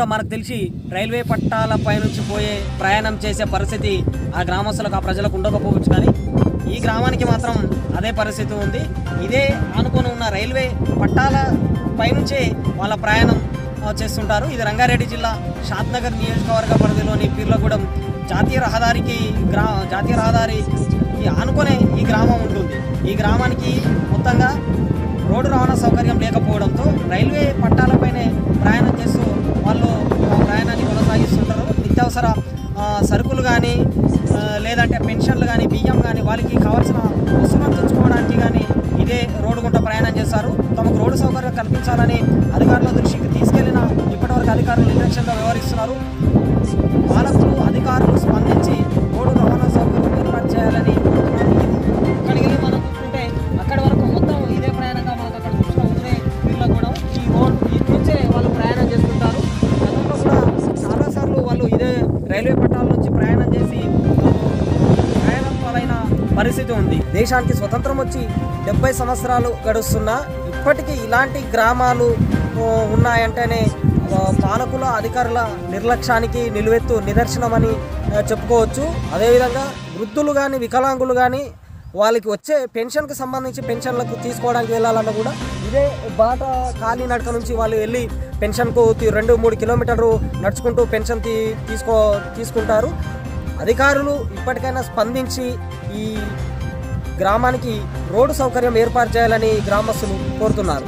కూడా మనకు తెలిసి రైల్వే పట్టాల పైనుంచి పోయే ప్రయాణం చేసే పరిస్థితి ఆ గ్రామస్తులకు ఆ ప్రజలకు ఉండకపోవచ్చు కానీ ఈ గ్రామానికి మాత్రం అదే పరిస్థితి ఉంది ఇదే ఆనుకొని ఉన్న రైల్వే పట్టాల పైనుంచే వాళ్ళ ప్రయాణం ఆ, చేస్తుంటారు ఇది రంగారెడ్డి జిల్లా షాద్నగర్ నియోజకవర్గ పరిధిలోని పీర్లగూడెం జాతీయ రహదారికి గ్రా జాతీయ రహదారి ఈ ఆనుకునే ఈ గ్రామం ఉంటుంది ఈ గ్రామానికి మొత్తంగా రోడ్డు రవాణా సౌకర్యం లేకపోవడంతో రైల్వే పట్టాలపైనే ప్రయాణం చేస్తూ వాళ్ళు ఆ ప్రయాణాన్ని కొనసాగిస్తుంటారు నిత్యావసర ఆ, సరుకులు కానీ లేదంటే పెన్షన్లు కానీ బియ్యం కానీ వాళ్ళకి కావాల్సిన వస్తువులను తెచ్చుకోవడానికి కానీ ఇదే రోడ్డు గుంట ప్రయాణం చేస్తారు తమకు రోడ్డు సౌకర్యం కల్పించాలని అధికారుల దృష్టికి తీసుకెళ్లిన ఇప్పటివరకు అధికారులు నిర్లక్ష్యంగా వ్యవహరిస్తున్నారు పాలకులు అధికారులు స్పందించి రోడ్డు రవాణా సౌకర్యం ఏర్పాటు చేయాలని అక్కడికి వెళ్ళి మనం చూసుకుంటే అక్కడ వరకు మొత్తం ఇదే ప్రయాణంగా మనకు అక్కడ చూసిన ఉండే వీళ్ళ కూడా ఈ రోడ్ ఈ నుంచే వాళ్ళు ప్రయాణం చేస్తుంటారు గతంలో కూడా చాలాసార్లు వాళ్ళు ఇదే రైల్వే పట్టాల నుంచి ప్రయాణం చేసి ప్రయాణం పాలైన పరిస్థితి ఉంది దేశానికి స్వతంత్రం వచ్చి డెబ్బై సంవత్సరాలు గడుస్తున్నా ఇప్పటికీ ఇలాంటి గ్రామాలు ఆ, ఉన్నాయంటేనే ఆ, పాలకుల అధికారుల నిర్లక్ష్యానికి నిలువెత్తు నిదర్శనమని ఆ, చెప్పుకోవచ్చు అదేవిధంగా వృద్ధులు కానీ వికలాంగులు కానీ వాళ్ళకి వచ్చే పెన్షన్కి సంబంధించి పెన్షన్లకు తీసుకోవడానికి వెళ్ళాలన్నా కూడా ఇదే బాట కాలినడక నుంచి వాళ్ళు వెళ్ళి పెన్షన్కు తి- రెండు మూడు కిలోమీటర్లు నడుచుకుంటూ పెన్షన్ తీ తీసుకో తీసుకుంటారు అధికారులు ఇప్పటికైనా స్పందించి ఈ గ్రామానికి రోడ్డు సౌకర్యం ఏర్పాటు చేయాలని గ్రామస్తులు కోరుతున్నారు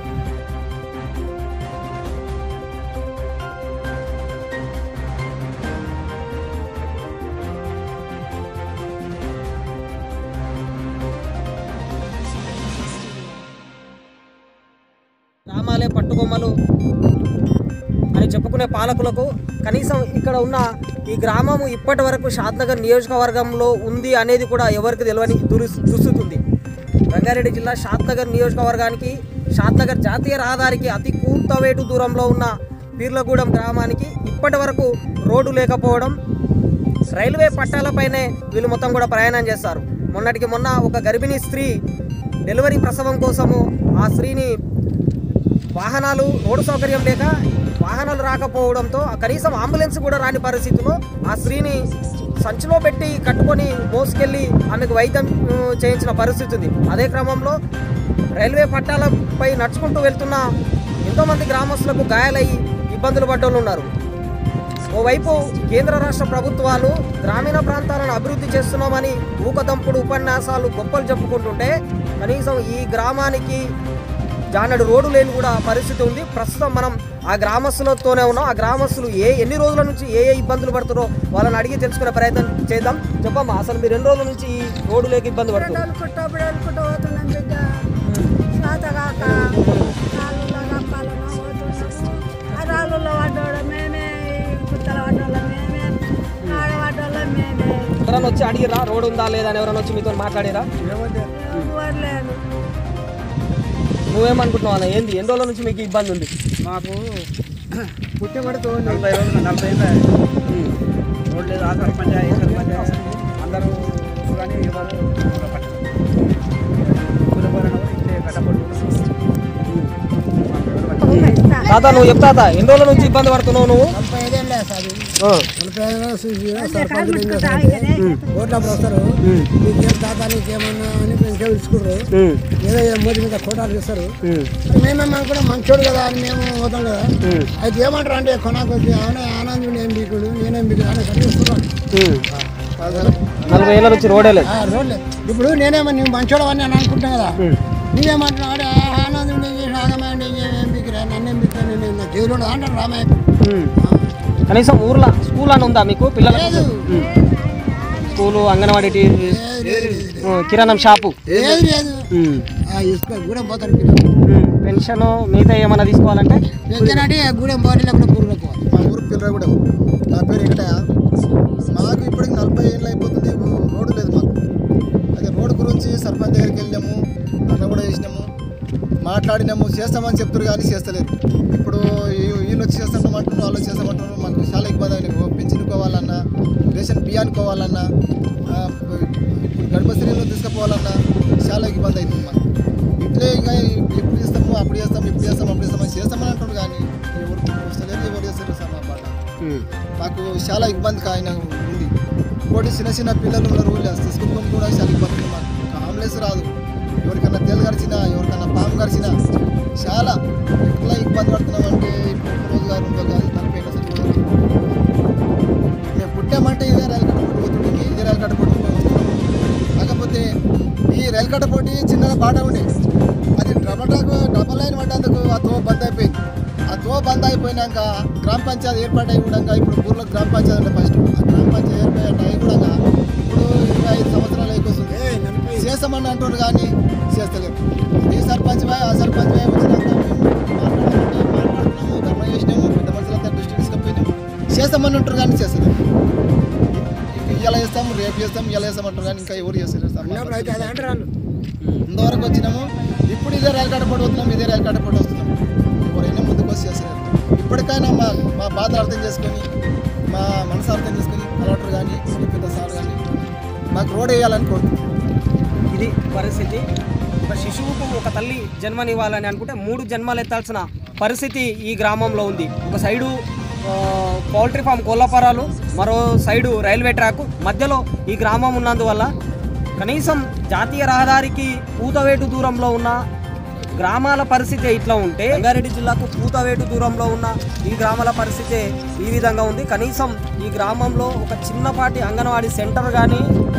గ్రామాలే పట్టుకొమ్మలు అని చెప్పుకునే పాలకులకు కనీసం ఇక్కడ ఉన్న ఈ గ్రామము ఇప్పటి వరకు షాద్నగర్ నియోజకవర్గంలో ఉంది అనేది కూడా ఎవరికి తెలియని దురు దుస్థితి ఉంది రంగారెడ్డి జిల్లా షాద్నగర్ నియోజకవర్గానికి షాద్నగర్ జాతీయ రహదారికి అతి కూర్తవేటు దూరంలో ఉన్న పీర్లగూడెం గ్రామానికి ఇప్పటి వరకు రోడ్డు లేకపోవడం రైల్వే పట్టాలపైనే వీళ్ళు మొత్తం కూడా ప్రయాణం చేస్తారు మొన్నటికి మొన్న ఒక గర్భిణీ స్త్రీ డెలివరీ ప్రసవం కోసము ఆ స్త్రీని వాహనాలు రోడ్డు సౌకర్యం లేక వాహనాలు రాకపోవడంతో కనీసం అంబులెన్స్ కూడా రాని పరిస్థితిలో ఆ స్త్రీని సంచిలో పెట్టి కట్టుకొని మోసుకెళ్ళి ఆమెకు వైద్యం ఆ, చేయించిన పరిస్థితి ఉంది అదే క్రమంలో రైల్వే పట్టాలపై నడుచుకుంటూ వెళ్తున్న ఎంతోమంది గ్రామస్తులకు గాయాలయ్యి ఇబ్బందులు పడ్డోళ్ళు ఉన్నారు ఓవైపు కేంద్ర రాష్ట్ర ప్రభుత్వాలు గ్రామీణ ప్రాంతాలను అభివృద్ధి చేస్తున్నామని ఊకదంపుడు ఉపన్యాసాలు గొప్పలు చెప్పుకుంటుంటే కనీసం ఈ గ్రామానికి జానడు రోడ్డు లేని కూడా పరిస్థితి ఉంది ప్రస్తుతం మనం ఆ గ్రామస్తులతోనే ఉన్నాం ఆ గ్రామస్తులు ఏ ఎన్ని రోజుల నుంచి ఏ ఏ ఇబ్బందులు పడుతున్నారో వాళ్ళని అడిగి తెలుసుకునే ప్రయత్నం చేద్దాం చెప్పమ్మా అసలు మీరు ఎన్ని రోజుల నుంచి ఈ రోడ్డు లేక ఇబ్బంది పడుతున్నారు అనుకుంటా ఇప్పుడు అనుకుంటూ పోతున్నాం బిడ్డ శ్వాస కాక రాళ్ళులో రప్పాలను పోతున్నాము ఆ రాళ్ళులో పడ్డోళ్ళం మేమే ఈ కుత్తల పడ్డోళ్ళం మేమే ఆడ పడ్డోళ్ళం మేమే ఎవరైనా వచ్చి అడిగిరా రోడ్డు ఉందా లేదా అని ఎవరైనా వచ్చి మీతో మాట్లాడిరా ఎవరు లేదు నువ్వేమనుకుంటున్నావు అన్న ఏంది ఎన్ని రోజుల నుంచి మీకు ఈ ఇబ్బంది ఉంది మాకు పుట్టిబడితో నలభై రోజులు నలభై ఏళ్ళ రోడ్ లేదు ఆ సర్పంచ్ ఈ సర్పంచ్ అందరూ కానీ ఎవరు కూలిపోయిన ఇట్లే కట్టపడు తాత నువ్వు చెప్తా తాత, ఎన్ని రోజుల నుంచి ఇబ్బంది పడుతున్నావు నువ్వు నలభై ఐదేళ్ళే సార్ ఆ, నలభై ఐదేళ్ళ చూసి సర్పంచ్ ఏం చేస్తారు ఓట్లప్పుడు వస్తారు నీకేం తాత నీకేమన్నా అని పెన్షన్ ఇచ్చుకుంటారు ఉమ్, ఏదో ఏదో మోదీ మీద కోటాలు ఇస్తారు ఉమ్, మేమేమో కూడా మంచోడు కదా అని మేము పోతాం కదా ఉమ్, అయితే ఏమంటారు అంటే కొనాకు వచ్చి ఆయన ఆనందం ఏం బీకుడు నేనేం బీకుడు అని కనిపిస్తున్నాను ఉమ్. నలభై ఏళ్ళ నుంచి రోడే లేదు రోడ్లే ఇప్పుడు నేనేమో నువ్వు మంచోడు అని అని అనుకుంటున్నా కదా ఉమ్, నువ్వేమంటున్నావు అంటే ఆనందం నేను చేసిన ఆగమండి ఏం బీకిరా నన్నేం బీకురా నేను నా జైలు అంటారు రామయ్య ఉమ్. కనీసం ఊర్లో స్కూల్ అని ఉందా మీకు పిల్లలకు లేదు ఉమ్. స్కూలు అంగన్వాడీ టీ- లేదు, లేదు, లేదు. ఉమ్, కిరాణం షాపు లేదు లేదు ఉమ్, ఆ ఇసుక గూడెం పోతారు పిల్లలు ఉమ్. పెన్షన్ మిగతా ఏమన్నా తీసుకోవాలంటే పెంచారంటే గూడెం పోటీ లేకుండా పూర్లో పోవాలి మా ఊరు పిల్లరగూడెం నా పేరు వెంకటయ్య మాకు ఇప్పటికి నలభై ఏళ్ళు అయిపోతుంది రోడ్డు లేదు మాకు అదే రోడ్డు గురించి సర్పంచ్ దగ్గరికి వెళ్ళాము అన్న కూడా చేసినాము మాట్లాడినాము చేస్తామని చెప్తారు కానీ చేస్తలేరు ఇప్పుడు ఈ- వీళ్ళు వచ్చి చేస్తాం అంటున్నారు వాళ్ళు చేస్తామంటున్నారు మాకు చాలా ఇబ్బంది అయింది పెన్షన్ కోవాలన్నా రేషన్ బియ్యాన్ని కోవాలన్నా ఆ, ఇప్పుడు గర్భశ్రీలో తీసుకుపోవాలన్నా చాలా ఇబ్బంది అవుతుంది మాకు ఇట్లే ఇంకా ఎప్పుడు చేస్తాము అప్పుడు చేస్తాం ఇప్పుడు చేస్తాం అప్పుడు చేస్తాం అని చేస్తామని అంటున్నారు కానీ ఎవరు వస్తలేరు ఎవరు చేస్తారు సార్ మాకు చాలా ఇబ్బంది ఆయన ఉంది ఇంకోటి చిన్న చిన్న పిల్లలు ఉన్నారు తీసుకుని కూడా చాలా ఇబ్బంది ఉంది మాకు ఒక ఆంబులెన్స్ రాదు ఎవరికైనా తేలు గడిచినా ఎవరికైనా పాము గడిచినా చాలా ఎట్లా ఇబ్బంది పడుతున్నామంటే ఇప్పుడు ఒక రోజు గారు ఇంకో గారు నలభై ఏళ్ళ అసలు మేము పుట్టామంటే ఇదే రైలు కట్ట పోటీ పోతుండే ఇదే రైలు కట్ట పోటీ వస్తున్నాము కాకపోతే ఈ రైలు కట్ట పోటీ చిన్నగా బాట ఉండే అది డబల్ ట్రాక్ డబల్ లైన్ పడ్డందుకు ఆ తో బంద్ అయిపోయింది ఆ తో బంద్ అయిపోయినాక గ్రామ పంచాయతీ ఏర్పాటై కూడా ఇప్పుడు ఊర్లో గ్రామ పంచాయతీ ఉండే ఫస్ట్ ఆ గ్రామ పంచాయతీ ఏర్పాటై కూడా ఇప్పుడు ఇరవై ఐదు సంవత్సరాలు అయిపోతుంది చేస్తామని అంటున్నారు కానీ చేస్తలేరు ఈ సర్పంచ్ బాయ్ ఆ సర్పంచ్ బాయ్ వచ్చినాక మేము మాట్లాడాలంటే మాట్లాడుతున్నాము ధర్మ చేసినాము పెద్ద మనుషులంతా దృష్టి తీసుకుపోయినాము చేస్తామని అంటారు కానీ చేస్తలేరు ఇలా చేస్తాం రేపు చేస్తాం ఇలా చేస్తాం అంటారు కానీ ఇంకా ఎవరు చేస్తలేరు ఉన్నప్పుడు అయితే అదే అంటారు వాళ్ళు. ఇంతవరకు వచ్చినాము ఇప్పుడు ఇదే రైలు కట్ట పడుతున్నాం ఇదే రైలు కట్ట పడి వస్తున్నాం ఎవరైనా ముందుకు వచ్చి చేస్తారు ఇప్పటికైనా మా మా బాధలు అర్థం చేసుకొని మా మనసు అర్థం చేసుకొని కలెక్టర్ కానీ పెద్ద సార్ కానీ మాకు రోడ్ వేయాలని కోరుతున్నాం ఇది పరిస్థితి ఒక శిశువుకు ఒక తల్లి జన్మనివ్వాలని అనుకుంటే మూడు జన్మలు ఎత్తాల్సిన పరిస్థితి ఈ గ్రామంలో ఉంది ఒక సైడు ఆ, పౌల్ట్రీ ఫామ్ కోళ్ళపరాలు మరో సైడు రైల్వే ట్రాక్ మధ్యలో ఈ గ్రామం ఉన్నందువల్ల కనీసం జాతీయ రహదారికి పూతవేటు దూరంలో ఉన్న గ్రామాల పరిస్థితి ఇట్లా ఉంటే రంగారెడ్డి జిల్లాకు పూతవేటు దూరంలో ఉన్న ఈ గ్రామాల పరిస్థితి ఈ విధంగా ఉంది కనీసం ఈ గ్రామంలో ఒక చిన్నపాటి అంగన్వాడీ సెంటర్ కానీ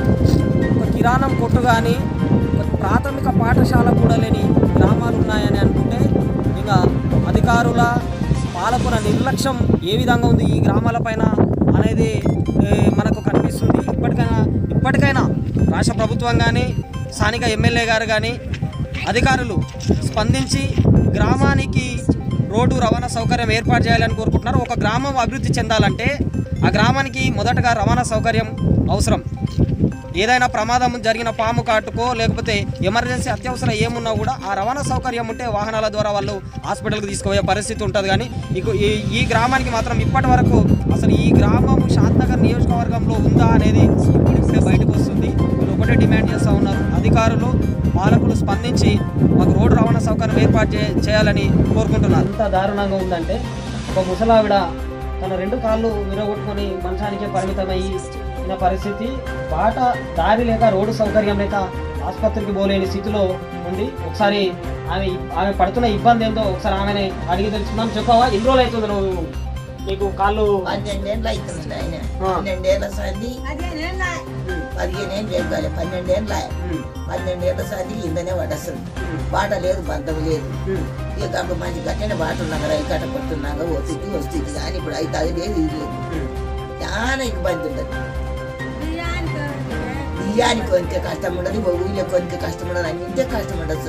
ఒక కిరాణం కొట్టు కానీ ఒక ప్రాథమిక పాఠశాల కూడా లేని గ్రామాలు ఉన్నాయని అనుకుంటే ఇంకా అధికారుల పాలకుల నిర్లక్ష్యం ఏ విధంగా ఉంది ఈ గ్రామాల పైన అనేది ఏ, మనకు కనిపిస్తుంది ఇప్పటికైనా ఇప్పటికైనా రాష్ట్ర ప్రభుత్వం కానీ స్థానిక ఎమ్మెల్యే గారు కానీ అధికారులు స్పందించి గ్రామానికి రోడ్డు రవాణా సౌకర్యం ఏర్పాటు చేయాలని కోరుకుంటున్నారు ఒక గ్రామం అభివృద్ధి చెందాలంటే ఆ గ్రామానికి మొదటగా రవాణా సౌకర్యం అవసరం ఏదైనా ప్రమాదం జరిగిన పాము కాటుకో లేకపోతే ఎమర్జెన్సీ అత్యవసరం ఏమున్నా కూడా ఆ రవాణా సౌకర్యం ఉంటే వాహనాల ద్వారా వాళ్ళు హాస్పిటల్కి తీసుకుపోయే పరిస్థితి ఉంటుంది కానీ ఇక ఈ ఈ గ్రామానికి మాత్రం ఇప్పటి వరకు అసలు ఈ గ్రామం శాంతనగర్ నియోజకవర్గంలో ఉందా అనేది ఇప్పుడిప్పుడే బయటకు వస్తుంది వీళ్ళు ఒకటే డిమాండ్ చేస్తూ ఉన్నారు అధికారులు పాలకులు స్పందించి మాకు రోడ్డు రవాణా సౌకర్యం ఏర్పాటు చే చేయాలని కోరుకుంటున్నారు ఎంత దారుణంగా ఉందంటే ఒక ముసలావిడ తన రెండు కాళ్ళు విరగొట్టుకొని మంచానికే పరిమితమయ్యి ఉన్న పరిస్థితి బాట దారి లేక రోడ్డు సౌకర్యం లేక ఆసుపత్రికి పోలేని స్థితిలో ఉంది ఒకసారి ఆమె ఆమె పడుతున్న ఇబ్బంది ఏందో ఒకసారి ఆమెని అడిగి తెలుసుకుందాం చెప్పవా ఎన్ని రోజులు అవుతుంది నువ్వు నీకు కాళ్ళు పన్నెండేళ్ళు అవుతుంది ఆయన ఆ. పన్నెండేళ్ల సంది అదే నేను పదిహేనేళ్ళు జరగాలి పన్నెండేళ్ళ ఉమ్, పన్నెండేళ్ల సంది ఇందనే పడేస్తుంది ఉమ్, బాట లేదు బంధం లేదు ఉమ్, ఇక గంగ మంచి గట్టిన బాట ఉన్నాక రైలు కట్ట పడుతున్నాక వస్తుంది వస్తుంది కానీ ఇప్పుడు అయితే అది లేదు ఇది లేదు ఉమ్. చాలా ఇబ్బంది ఉండదు బియ్యానికి బియ్యానికి కొంచెం కష్టం ఉండదు ఊళ్ళో కొంచెం కష్టం ఉండదు అన్నింటే కష్టం ఉండదు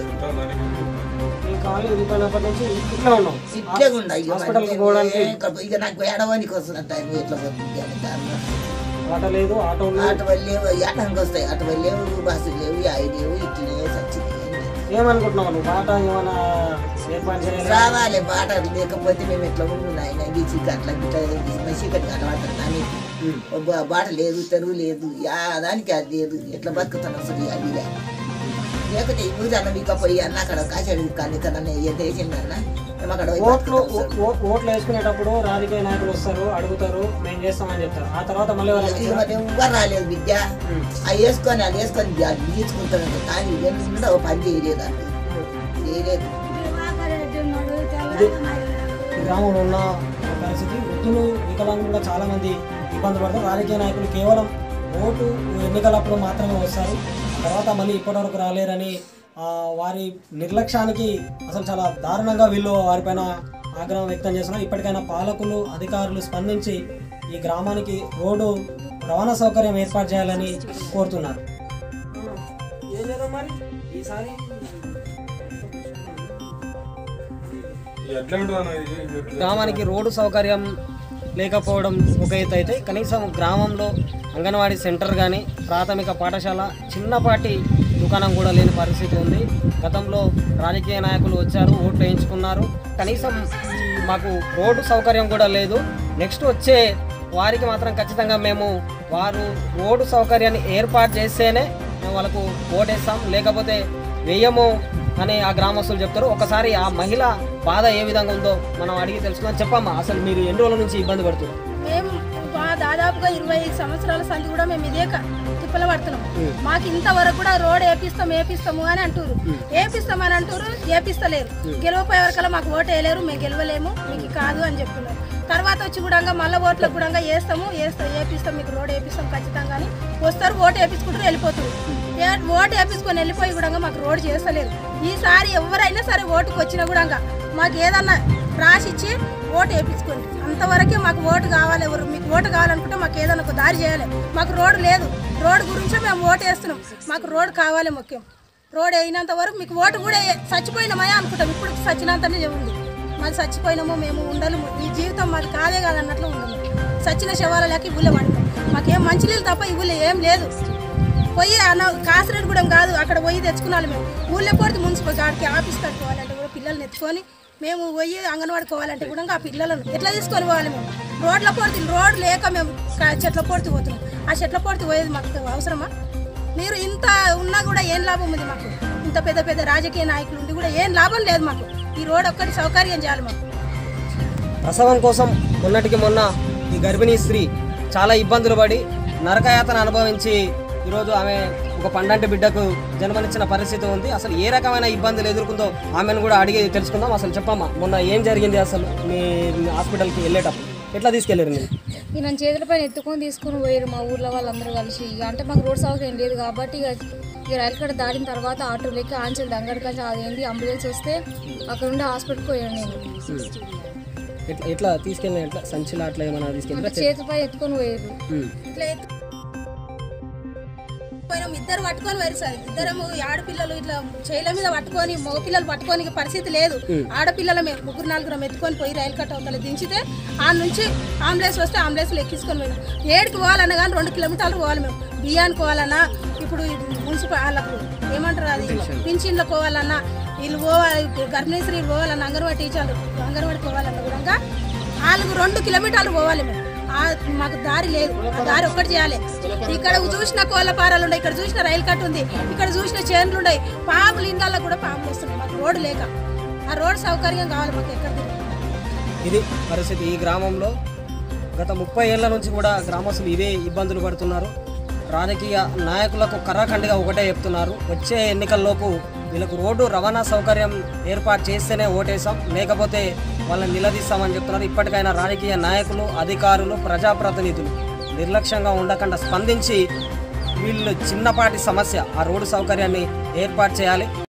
నీ కాళ్ళు విరిగిపోయినప్పటి నుంచి ఇట్లా ఉన్నావు ఇట్లే ఉండ ఇక హాస్పిటల్కి పోవడానికి మరి ఇక నాకు ఏడవానికి వస్తుంది టైం ఎట్లా పోతుంది అని దానిలో. ఆటో లేదు ఆటో లేదు ఆట వల్ల లేవు ఎటంగా వస్తాయి ఆట వల్ల లేవు బస్సులు లేవు అవి లేవు ఇట్లనే సచ్చింది ఏమనుకుంటున్నావు నువ్వు బాట ఏమైనా ఏర్పాటు చేయాలి రావాలి బాట లేకపోతే మేము ఎట్లా ఉండు ఆయన గీచి అట్లా గిట్లా చీకటి కనబడుతుంది ఉమ్. బాట లేదు తెరువు లేదు యా దానికి అది లేదు ఎట్లా బతుకుతాను అసలు అది లే. లేకపోతే ఈ ఊరి అన్న మీకు పోయి అన్న అక్కడ కాశాడు కానీ కన్నా ఎంత వేసిందన్న మేము అక్కడ పోయి ఓట్లు బతుకుతాం ఓ- ఓ- ఓట్లు వేసుకునేటప్పుడు రాజకీయ నాయకులు వస్తారు అడుగుతారు మేము చేస్తామని చెప్తారు ఆ తర్వాత మళ్ళీ సార్. వాళ్ళు ఇక మరి ఎవ్వరు రాలేదు విద్య అవి వేసుకొని అది వేసుకొని గీచుకుంటాను కానీ ఇదేంటంటే ఒక పని చేయలేదు అన్న చేయలేదు దివాకరెడ్డి ఉన్నాడు ఇది- తెల్లగా ఈ గ్రామంలో ఉన్న పరిస్థితి వృద్ధులు వికలాంగులు కూడా చాలా మంది ఇబ్బంది పడతారు రాజకీయ నాయకులు కేవలం ఓటు ఎన్నికలప్పుడు మాత్రమే వస్తారు తర్వాత మళ్ళీ ఇప్పటివరకు రాలేరని ఆ, వారి నిర్లక్ష్యానికి అసలు చాలా దారుణంగా వీళ్ళు వారిపైన ఆగ్రహం వ్యక్తం చేస్తున్నారు ఇప్పటికైనా పాలకులు అధికారులు స్పందించి ఈ గ్రామానికి రోడ్డు రవాణా సౌకర్యం ఏర్పాటు చేయాలని కోరుతున్నారు ఏం చేద్దాం మరి ఈసారి గ్రామానికి రోడ్డు సౌకర్యం లేకపోవడం ఒక ఎత్తు అయితే కనీసం గ్రామంలో అంగన్వాడీ సెంటర్ కానీ ప్రాథమిక పాఠశాల చిన్నపాటి దుకాణం కూడా లేని పరిస్థితి ఉంది గతంలో రాజకీయ నాయకులు వచ్చారు ఓట్లు వేయించుకున్నారు కనీసం ఈ మాకు రోడ్డు సౌకర్యం కూడా లేదు నెక్స్ట్ వచ్చే వారికి మాత్రం ఖచ్చితంగా మేము వారు రోడ్డు సౌకర్యాన్ని ఏర్పాటు చేస్తేనే మేము వాళ్ళకు ఓటేస్తాం లేకపోతే వేయము అని ఆ గ్రామస్తులు చెప్తారు ఒకసారి ఆ మహిళ బాధ ఏ విధంగా ఉందో మనం అడిగి తెలుసుకుందాం చెప్పమ్మా అసలు మీరు ఎన్ని రోజుల నుంచి ఇబ్బంది పడుతున్నారు మేము మా దాదాపుగా ఇరవై సంవత్సరాల సంది కూడా మేము ఇదే క- తిప్పల పడుతున్నాం మాకు ఇంతవరకు కూడా రోడ్ వేపిస్తాం వేపిస్తాము అని అంటారు వేపిస్తామని అంటారు వేపిస్తలేరు గెలవపోయే వరకల్లా మాకు ఓటు వేయలేరు మేము గెలవలేము మీకు కాదు అని చెప్తున్నారు తర్వాత వచ్చి కూడా మళ్ళీ ఓట్లకు కూడా వేస్తాము వేస్తాం వేపిస్తాం మీకు రోడ్ వేపిస్తాం ఖచ్చితంగా అని వస్తారు ఓటు వేపించుకుంటారు వెళ్ళిపోతారు ఏ- ఓటు వేపించుకొని వెళ్ళిపోయి కూడా మాకు రోడ్ చేస్తలేరు ఈసారి ఎవరైనా సరే ఓటుకు వచ్చినా కూడా మాకు ఏదన్నా రాసిచ్చి ఓటు వేయించుకోండి అంతవరకే మాకు ఓటు కావాలి ఎవరు మీకు ఓటు కావాలనుకుంటే మాకు ఏదైనా ఒక దారి చేయాలి మాకు రోడ్డు లేదు రోడ్డు గురించే మేము ఓటు వేస్తున్నాం మాకు రోడ్డు కావాలి ముఖ్యం రోడ్ అయినంత వరకు మీకు ఓటు కూడా ఏ- చచ్చిపోయినామా అనుకుంటాం ఇప్పుడు చచ్చినంతనే ఉంది మాది చచ్చిపోయినాము మేము ఉండలేము ఈ జీవితం మాది కాదే కాదన్నట్లు ఉండము చచ్చిన శవాల లెక్క ఇవ్వలే పడతాం మాకేం మంచినీళ్ళు తప్ప ఇవ్వలే ఏం లేదు పోయి అన్న కాసిరెడ్డి కూడా కాదు అక్కడ పోయి తెచ్చుకున్నాను మేము ఊళ్ళో పోతే మున్సిపల్ గాడికి ఆఫీస్ కట్టుకోవాలంటే కూడా పిల్లల్ని ఎత్తుకొని మేము పోయి అంగన్వాడి పోవాలంటే కూడా ఆ పిల్లలను ఎట్లా తీసుకొని పోవాలి మేము రోడ్ల పొడితే రోడ్ లేక మేము క- చెట్ల పొడితే పోతున్నాం ఆ చెట్ల పొడితే పోయేది మాకు అవసరమా మీరు ఇంత ఉన్నా కూడా ఏం లాభం ఉంది మాకు ఇంత పెద్ద పెద్ద రాజకీయ నాయకులు ఉండి కూడా ఏం లాభం లేదు మాకు ఈ రోడ్ ఒక్కటి సౌకర్యం చేయాలి మాకు ప్రసవం కోసం మొన్నటికి మొన్న ఈ గర్భిణీ స్త్రీ చాలా ఇబ్బందులు పడి నరకయాతన అనుభవించి ఈరోజు ఆమె ఒక పండంటి బిడ్డకు జన్మనిచ్చిన పరిస్థితి ఉంది అసలు ఏ రకమైన ఇబ్బందులు ఎదుర్కొందో ఆమెను కూడా అడిగి తెలుసుకుందాం అసలు చెప్పమ్మా మొన్న ఏం జరిగింది అసలు మీ మీ హాస్పిటల్కి వెళ్ళేటప్పుడు ఎట్లా తీసుకెళ్ళారు మీరు ఈ నన్ను చేతులపైన ఎత్తుకొని తీసుకొని పోయారు మా ఊర్లో వాళ్ళందరూ కలిసి ఇక అంటే మాకు రోడ్ సౌకర్యం లేదు కాబట్టి ఇక ఇక రైలు కట్ట దాటిన తర్వాత ఆటో లెక్క ఆంచల్ దంగడికంచి అదేంది అంబులెన్స్ వస్తే అక్కడ ఉండి హాస్పిటల్కి పోయాను నేను ఎట్లా ఎట్లా తీసుకెళ్ళిన ఎట్లా సంచిలో అట్లా ఏమైనా అంటే తీసుకెళ్ళి చేతులపై ఎత్తుకొని పోయారు ఇట్లా ఎత్తు పోయినాం ఇద్దరు పట్టుకొని వేరు సార్ ఇద్దరము ఆడపిల్లలు ఇట్లా చేయల మీద పట్టుకొని మగ పిల్లలు పట్టుకొని పరిస్థితి లేదు ఆడపిల్లలమే ముగ్గురు నలుగురం ఎత్తుకొని పోయి రైలు కట్ట అవతల దించితే ఆ నుంచి అంబులెన్స్ వస్తే అంబులెన్స్ ఎక్కించుకొని పోయినాం ఏడుకి పోవాలన్నా కానీ రెండు కిలోమీటర్లు పోవాలి మేము బియ్యానికి పోవాలన్నా ఇప్పుడు మున్సిపల్ వాళ్ళకు ఏమంటారు అది పింఛన్లకు పోవాలన్నా వీళ్ళు పోవాలి గర్భిణీ స్త్రీలు పోవాలన్నా అంగన్వాడీ టీచర్లు అంగన్వాడికి పోవాలన్నా కూడా నాలుగు రెండు కిలోమీటర్లు పోవాలి మేము ఆ మాకు దారి లేదు ఆ దారి ఒక్కటి చేయాలి ఇక్కడ చూసిన కోళ్ళ పారాలు ఉన్నాయి ఇక్కడ చూసిన రైలు కట్ట ఉంది ఇక్కడ చూసిన చేనులు ఉన్నాయి పాములు ఇండాల్లో కూడా పాములు వస్తున్నాయి మాకు రోడ్డు లేక ఆ రోడ్ సౌకర్యం కావాలి మాకు ఎక్కడ ఇది పరిస్థితి ఈ గ్రామంలో గత ముప్పై ఏళ్ల నుంచి కూడా గ్రామస్తులు ఇవే ఇబ్బందులు పడుతున్నారు రాజకీయ నాయకులకు కర్రఖండిగా ఒకటే చెప్తున్నారు వచ్చే ఎన్నికల్లోపు వీళ్ళకు రోడ్డు రవాణా సౌకర్యం ఏర్పాటు చేస్తేనే ఓటేసాం లేకపోతే వాళ్ళని నిలదీస్తామని చెప్తున్నారు ఇప్పటికైనా రాజకీయ నాయకులు అధికారులు ప్రజాప్రతినిధులు నిర్లక్ష్యంగా ఉండకుండా స్పందించి వీళ్ళు చిన్నపాటి సమస్య ఆ రోడ్డు సౌకర్యాన్ని ఏర్పాటు చేయాలి